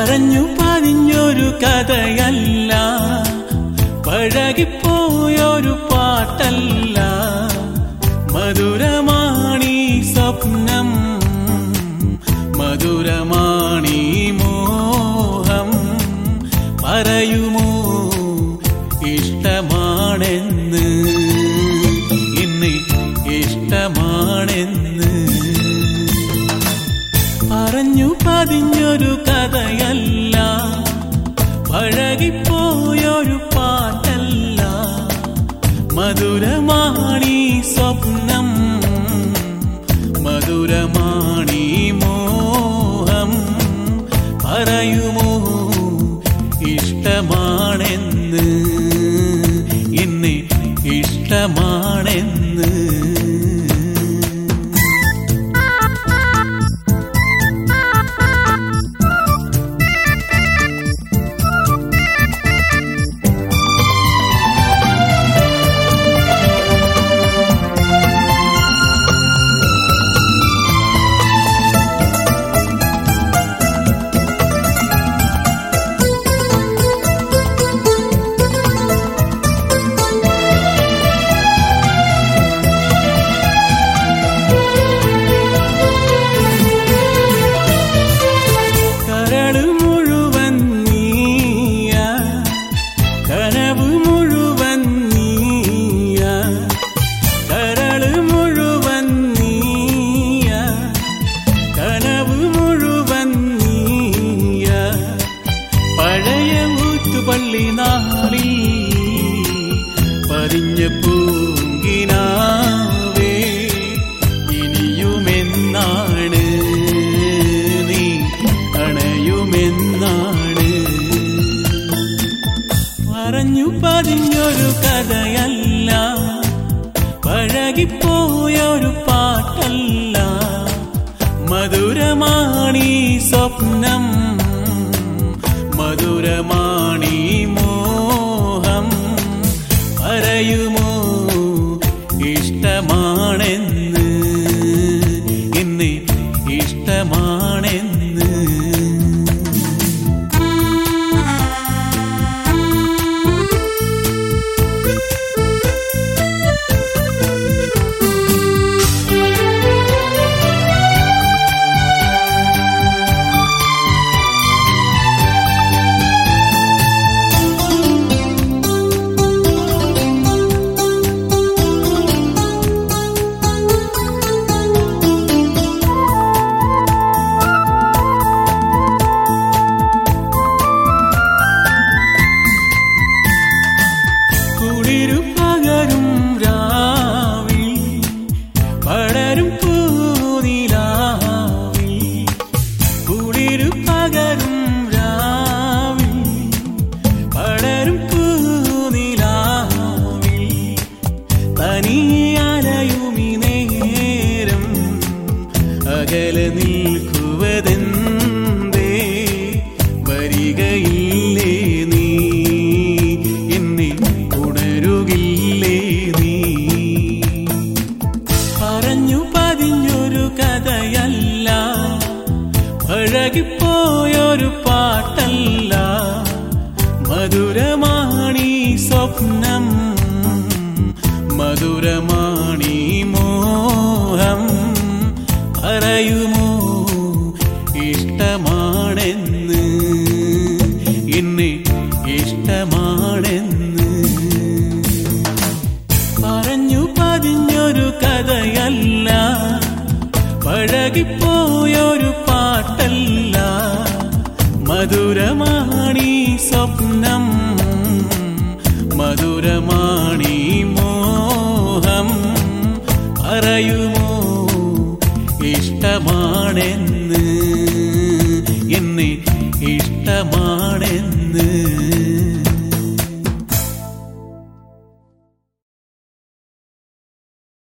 പറഞ്ഞു പതിഞ്ഞൊരു കഥയല്ല പഴകിപ്പോയൊരു പാട്ടല്ല മധുരമാണീ സ്വപ്നം മധുരമാണീ മോഹം പറയുമോ ഇഷ്ടമാണെന്ന് ഇന്ന് ഇഷ്ടമാണെന്ന് പറഞ്ഞു പതിഞ്ഞൊരു കഥയല്ല പഴകിപ്പോയൊരു പാട്ടല്ല മധുരമാണീ സ്വപ്നം മധുരമാണീ മോഹം പറയുമോ ഇഷ്ടമാണെന്ന് ഇന്ന് ഇഷ്ടമാണെന്ന് കരട് മുഴുവൻ നീയ കനവ് മുഴുവൻ നീയ കരട് മുഴുവൻ നീയ കനവ് മുഴുവൻ നീയ പഴയ ഊത്തുപള്ളി നാളിൽ പതിഞ്ഞ പൂങ്കിനാവേ ഇനിയുമെന്നാണ് നീ അണയുമെന്നാണ് പറഞ്ഞു പതിഞ്ഞൊരു കഥയല്ല പഴകിപ്പോയൊരു പാട്ടല്ല മധുരമാണീ സ്വപ്നം മധുരമാണീ മോഹം പറയുമോ ഇഷ്ടമാണെന്ന് ഇന്ന് ഇഷ്ടമാണെന്ന് കുളിരു പകരും രാവിൽ പടരും പൂനിലാവിൽ കുളിരു പകരും രാവിൽ പടരും പൂനിലാവിൽ തനിയലയുമി നേരം അകലെ നിൽക്കുവതെന്തേ വരികയില്ലേ നീ എന്നെ ഉണരുകില്ലേ നീ പറഞ്ഞു പതിഞ്ഞൊരു കഥയല്ല പഴകിപ്പോയൊരു പാട്ടല്ല മധുരമാണീ സ്വപ്നം മധുരമാണീ മോഹം പറയുമോ ഇഷ്ടമാണെന്ന് ഇന്ന് ഇഷ്ടമാണെന്ന് പറഞ്ഞു പതിഞ്ഞൊരു കഥയല്ല പഴകിപ്പോയൊരു പാട്ടല്ല മധുരമാണീ സ്വപ്നം മധുരമാണീ മോഹം പറയുമോ ഇഷ്ടമാണെന്ന് ഇന്ന് ഇഷ്ടമാണെന്ന്